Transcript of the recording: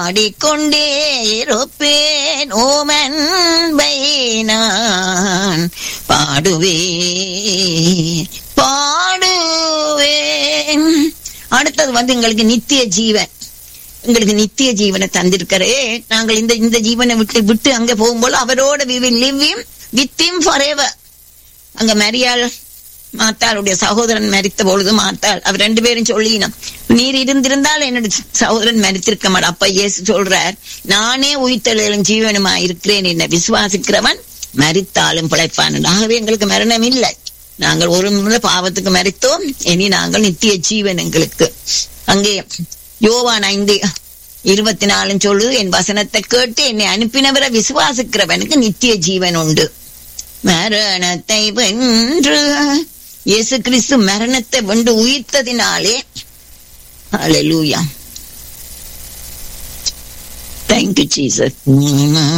பாடிக்கொண்டே இருப்பேன் ஓமன்பை நான் பாடுவேன் பாடுவேன் அடுத்தது வந்து எங்களுக்கு நித்திய ஜீவன் எங்களுக்கு நித்திய ஜீவனை தந்திருக்கிறே நாங்கள் இந்த இந்த ஜீவனை விட்டு விட்டு அங்க போகும்போது அவரோட we will live him with him forever அங்க மரியாள் மாத்தாளுடைய சகோதரன் மரித்த பொழுது மாத்தாள் அவர் ரெண்டு பேரும் சொல்லினோம் நீர் இருந்திருந்தால் என்னோட சகோதரன் மரித்திருக்க மாட்டான் அப்ப இயேசு சொல்றார் நானே உயிர்த்தெழுதலும் ஜீவனுமா இருக்கிறேன் என்ன விசுவாசிக்கிறவன் மரித்தாலும் பிழைப்பான் ஆகவே எங்களுக்கு மரணம் இல்லை நாங்கள் ஒரு முறை பாவத்துக்கு மரித்தோம் இனி நாங்கள் நித்திய ஜீவன் எங்களுக்கு அங்கே யோவான் ஐந்து இருபத்தி நாலும் சொல்லுது என் வசனத்தை கேட்டு என்னை அனுப்பினவரை விசுவாசிக்கிறவனுக்கு நித்திய ஜீவன் உண்டு மரணத்தை வென்று இயேசு கிறிஸ்து மரணத்தை வென்று உயிர்த்ததினாலே ஹalleluya thank you jesus